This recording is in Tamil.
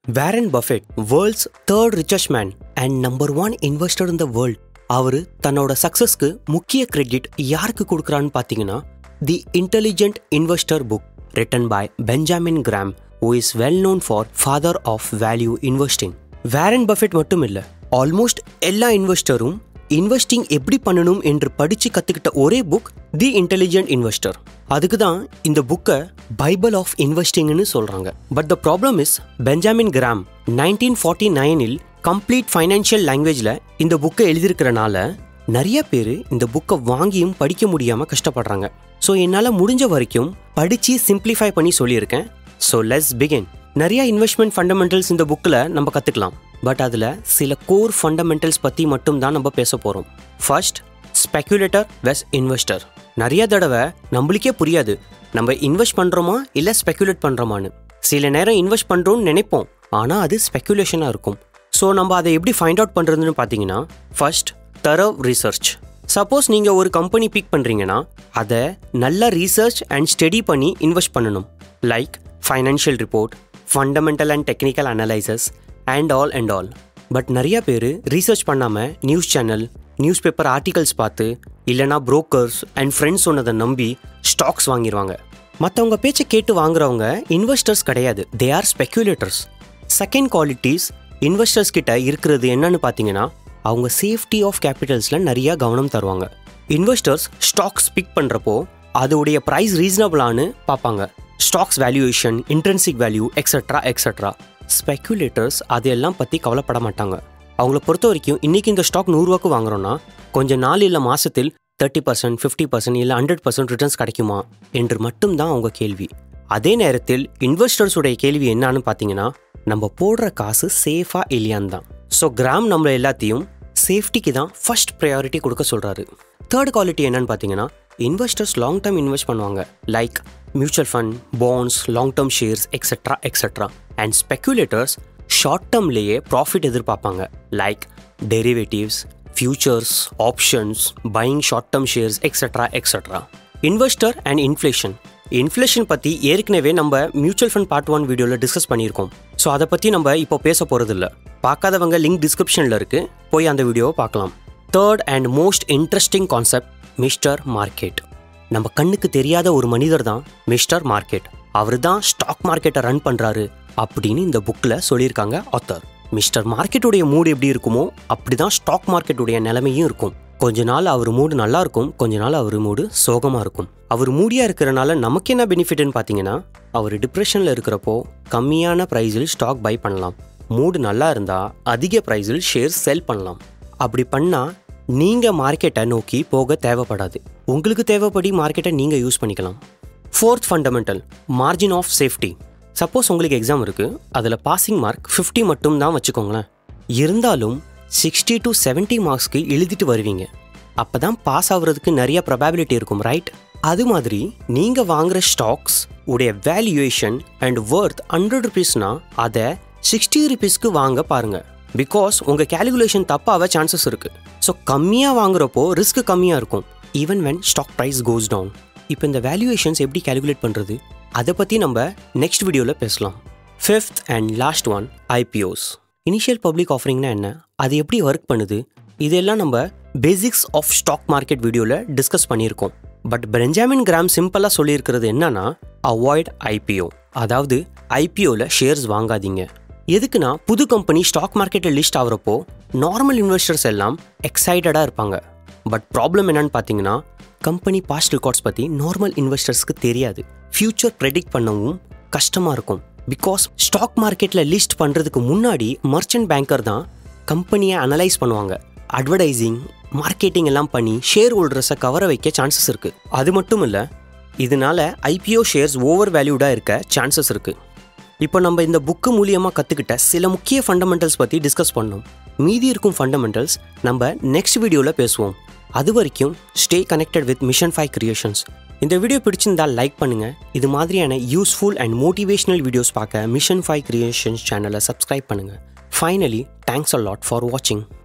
Warren Buffett world's third richest man and number one investor in the world அவர் தன்னோட சக்ஸஸ்க்கு முக்கிய கிரெடிட் யாருக்கு கொடுக்குறான்னு பார்த்தீங்கன்னா the intelligent investor book written by Benjamin Graham who is well known for father of value investing Warren Buffett மட்டும் இல்லை ஆல்மோஸ்ட் எல்லா இன்வெஸ்டரும் இன்வெஸ்டிங் எப்படி பண்ணணும் என்று படிச்சு கத்துக்கிட்ட ஒரே புக் தி இன்டெலிஜென்ட் இன்வெஸ்டர் அதுக்கு தான் இந்த புக்கை பைபிள் ஆஃப் இன்வெஸ்டிங்னு சொல்றாங்க but the problem is Benjamin Graham nineteen forty நைனில் கம்ப்ளீட் ஃபைனான்ஷியல் லாங்குவேஜில் இந்த புக்கை எழுதியிருக்கிறனால நிறைய பேர் இந்த புக்கை வாங்கியும் படிக்க முடியாம கஷ்டப்படுறாங்க ஸோ என்னால் முடிஞ்ச வரைக்கும் படிச்சு சிம்பிளிஃபை பண்ணி சொல்லியிருக்கேன் ஸோ லெட்ஸ் பிகின் நிறைய இன்வெஸ்ட்மெண்ட் ஃபண்டமெண்டல்ஸ் இந்த புக்கில் நம்ம கற்றுக்கலாம் பட் அதில் சில கோர் ஃபண்டமெண்டல்ஸ் பற்றி மட்டும் தான் நம்ம பேச போகிறோம் ஃபர்ஸ்ட் ஸ்பெக்குலேட்டர் வெஸ் இன்வெஸ்டர் நிறைய தடவை நம்மளுக்கே புரியாது நம்ம இன்வெஸ்ட் பண்ணுறோமா இல்லை ஸ்பெக்குலேட் பண்ணுறோமான்னு சில நேரம் இன்வெஸ்ட் பண்ணுறோம்னு நினைப்போம் ஆனால் அது ஸ்பெக்குலேஷனாக இருக்கும் ஸோ நம்ம அதை எப்படி ஃபைண்ட் அவுட் பண்ணுறதுன்னு பார்த்தீங்கன்னா ஃபர்ஸ்ட் தரவ் ரிசர்ச் சப்போஸ் நீங்கள் ஒரு கம்பெனி பிக் பண்ணுறீங்கன்னா அதை நல்லா ரீசர்ச் அண்ட் ஸ்டடி பண்ணி இன்வெஸ்ட் பண்ணணும் like financial report fundamental and technical analysis and all and all but நிறைய பேர் ரீசர்ச் பண்ணாமல் news channel news paper articles பார்த்து இல்லைனா புரோக்கர்ஸ் அண்ட் ஃப்ரெண்ட்ஸ் சொன்னதை நம்பி ஸ்டாக்ஸ் வாங்கிடுவாங்க மற்றவங்க பேச்சை கேட்டு வாங்குறவங்க இன்வெஸ்டர்ஸ் கிடையாது they are speculators second qualities investors கிட்ட இருக்கிறது என்னன்னு பார்த்தீங்கன்னா அவங்க சேஃப்டி ஆஃப் கேபிட்டல்ஸில் நிறைய கவனம் தருவாங்க இன்வெஸ்டர்ஸ் ஸ்டாக்ஸ் பிக் பண்ணுறப்போ அதோடைய ப்ரைஸ் ரீசனபிளானு பார்ப்பாங்க stocks valuation intrinsic value extra extra speculators அதையெல்லாம் பற்றி கவலைப்பட மாட்டாங்க அவங்கள பொறுத்த வரைக்கும் இன்றைக்கி இந்த ஸ்டாக் நூறுரூவாக்கு வாங்குறோன்னா கொஞ்ச நாள் இல்லை மாதத்தில் தேர்ட்டி பர்சன்ட் ஃபிஃப்டி பர்சன்ட் இல்லை ஹண்ட்ரட் பர்சன்ட் ரிட்டர்ன்ஸ் கிடைக்குமா என்று மட்டும்தான் அவங்க கேள்வி அதே நேரத்தில் இன்வெஸ்டர்ஸுடைய கேள்வி என்னன்னு பார்த்தீங்கன்னா நம்ம போடுற காசு சேஃபாக இல்லையான்னு தான் ஸோ கிராம் நம்ம எல்லாத்தையும் சேஃப்டிக்கு தான் ஃபர்ஸ்ட் ப்ரையாரிட்டி கொடுக்க சொல்கிறாரு தேர்ட் குவாலிட்டி என்னன்னு பார்த்தீங்கன்னா இன்வெஸ்டர்ஸ் லாங் டேர்ம் இன்வெஸ்ட் பண்ணுவாங்க like mutual fund bonds long term shares etcetera etcetera and speculators short டேர்ம்லேயே ப்ராஃபிட் எதிர்பார்ப்பாங்க like derivatives futures options buying short term shares etcetera etcetera investor and inflation inflation பற்றி ஏற்கனவே நம்ம மியூச்சுவல் ஃபண்ட் பார்ட் ஒன் வீடியோவில் டிஸ்கஸ் பண்ணியிருக்கோம் ஸோ அதை பற்றி நம்ம இப்போ பேச போகிறதில்ல பார்க்காதவங்க லிங்க் டிஸ்கிரிப்ஷனில் இருக்குது போய் அந்த வீடியோவை பார்க்கலாம் third and most interesting concept mister market நம்ம கண்ணுக்கு தெரியாத ஒரு மனிதர் தான் மிஸ்டர் மார்க்கெட் அவர் தான் ஸ்டாக் மார்க்கெட்டை ரன் பண்ணுறாரு அப்படின்னு இந்த புக்கில் சொல்லியிருக்காங்க ஆத்தர் மிஸ்டர் மார்க்கெட்டுடைய மூடு எப்படி இருக்குமோ அப்படி தான் ஸ்டாக் மார்க்கெட்டுடைய நிலைமையும் இருக்கும் கொஞ்ச நாள் அவர் மூடு நல்லா இருக்கும் கொஞ்ச நாள் அவர் மூடு சோகமாக இருக்கும் அவர் மூடியாக இருக்கிறனால நமக்கு என்ன பெனிஃபிட்னு பார்த்தீங்கன்னா அவர் டிப்ரெஷனில் இருக்கிறப்போ கம்மியான ப்ரைஸில் ஸ்டாக் பை பண்ணலாம் மூடு நல்லா இருந்தால் அதிக ப்ரைஸில் ஷேர் செல் பண்ணலாம் அப்படி பண்ணால் நீங்கள் மார்க்கெட்டை நோக்கி போக தேவைப்படாது உங்களுக்கு தேவைப்படி மார்க்கெட்டை நீங்கள் யூஸ் பண்ணிக்கலாம் fourth fundamental margin of safety suppose உங்களுக்கு எக்ஸாம் இருக்குது அதில் பாசிங் மார்க் ஃபிஃப்டி மட்டும் தான் வச்சுக்கோங்களேன் இருந்தாலும் சிக்ஸ்டி டு செவன்ட்டி மார்க்ஸ்க்கு எழுதிட்டு வருவீங்க அப்போ தான் பாஸ் ஆகுறதுக்கு நிறைய ப்ரொபாபிலிட்டி இருக்கும் ரைட் அது மாதிரி நீங்கள் வாங்குற ஸ்டாக்ஸ் உடைய வேல்யூவேஷன் அண்ட் ஒர்த் ஹண்ட்ரட் ருபீஸ்னா அதை சிக்ஸ்டி ருபீஸ்க்கு வாங்க பாருங்கள் பிகாஸ் உங்கள் கேல்குலேஷன் தப்பாக சான்சஸ் இருக்குது ஸோ கம்மியாக வாங்குறப்போ ரிஸ்க் கம்மியாக இருக்கும் even when stock price goes down இப்போ இந்த வேல்யூவேஷன்ஸ் எப்படி கேல்குலேட் பண்ணுறது அதை பற்றி நம்ம நெக்ஸ்ட் வீடியோவில் பேசலாம் fifth and last one IPOs initial public ஆஃபரிங்னா என்ன அது எப்படி ஒர்க் பண்ணுது இதெல்லாம் நம்ம பேசிக்ஸ் ஆஃப் ஸ்டாக் மார்க்கெட் வீடியோவில் டிஸ்கஸ் பண்ணியிருக்கோம் பட் பெஞ்சமின் கிராம் சிம்பிளாக சொல்லியிருக்கிறது என்னன்னா அவாய்ட் ஐபிஓ அதாவது ஐபிஓவில் ஷேர்ஸ் வாங்காதீங்க எதுக்குன்னா புது கம்பெனி ஸ்டாக் மார்க்கெட்டில் லிஸ்ட் ஆகிறப்போ நார்மல் இன்வெஸ்டர்ஸ் எல்லாம் எக்ஸைட்டடாக இருப்பாங்க பட் ப்ராப்ளம் என்னன்னு பார்த்தீங்கன்னா கம்பெனி பாஸ்ட் ரெக்கார்ட்ஸ் பற்றி நார்மல் இன்வெஸ்டர்ஸ்க்கு தெரியாது ஃப்யூச்சர் ப்ரெடிக்ட் பண்ணவும் கஷ்டமாக இருக்கும் பிகாஸ் ஸ்டாக் மார்க்கெட்டில் லிஸ்ட் பண்ணுறதுக்கு முன்னாடி மர்ச்சன்ட் பேங்கர் தான் கம்பெனியை அனலைஸ் பண்ணுவாங்க அட்வர்டைசிங் மார்க்கெட்டிங் எல்லாம் பண்ணி ஷேர் ஹோல்டர்ஸை கவர வைக்க சான்சஸ் இருக்குது அது மட்டும் இல்லை இதனால ஐபிஓ ஷேர்ஸ் ஓவர் வேல்யூடாக இருக்க சான்சஸ் இருக்குது இப்போ நம்ம இந்த புக்கு மூலியமாக கற்றுக்கிட்ட சில முக்கிய ஃபண்டமெண்டல்ஸ் பற்றி டிஸ்கஸ் பண்ணோம் மீதி இருக்கும் ஃபண்டமெண்டல்ஸ் நம்ம நெக்ஸ்ட் வீடியோவில் பேசுவோம் அது வரைக்கும் stay connected with mission five creations இந்த வீடியோ பிடிச்சிருந்தால் லைக் பண்ணுங்கள் இது மாதிரியான யூஸ்ஃபுல் அண்ட் மோட்டிவேஷனல் வீடியோஸ் பார்க்க மிஷன் ஃபைவ் கிரியேஷன்ஸ் சேனலை சப்ஸ்கிரைப் பண்ணுங்கள் finally thanks a lot for வாட்சிங்